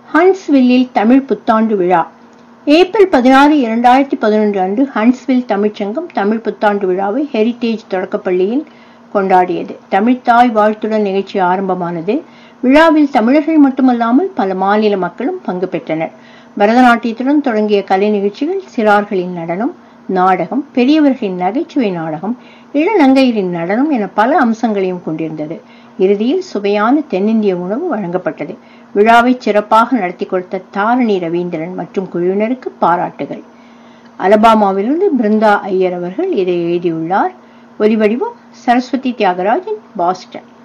ஹன்ஸ்வில்லில் தமிழ் புத்தாண்டு விழா ஏப்ரல் பதினாறு இரண்டாயிரத்தி பதினொன்று அன்று ஹன்ஸ்வில் தமிழ்ச்சங்கம் தமிழ் புத்தாண்டு விழாவை ஹெரிட்டேஜ் தொடக்கப்பள்ளியில் கொண்டாடியது தமிழ்த்தாய் வாழ்த்துடன் நிகழ்ச்சி ஆரம்பமானது விழாவில் தமிழர்கள் மட்டுமல்லாமல் பல மாநில மக்களும் பங்கு பெற்றனர் பரதநாட்டியத்துடன் தொடங்கிய கலை நிகழ்ச்சிகள் சிறார்களின் நடனம் நாடகம் பெரியவர்களின் நகைச்சுவை நாடகம் இளநங்கையரின் நடனம் என பல அம்சங்களையும் கொண்டிருந்தது இறுதியில் சுவையான தென்னிந்திய உணவு வழங்கப்பட்டது விழாவை சிறப்பாக நடத்தி கொடுத்த தாரணி ரவீந்திரன் மற்றும் குழுவினருக்கு பாராட்டுகள் அலபாமாவிலிருந்து பிருந்தா ஐயர் அவர்கள் இதை எழுதியுள்ளார் ஒலிவடிவம் சரஸ்வதி தியாகராஜன் பாஸ்டன்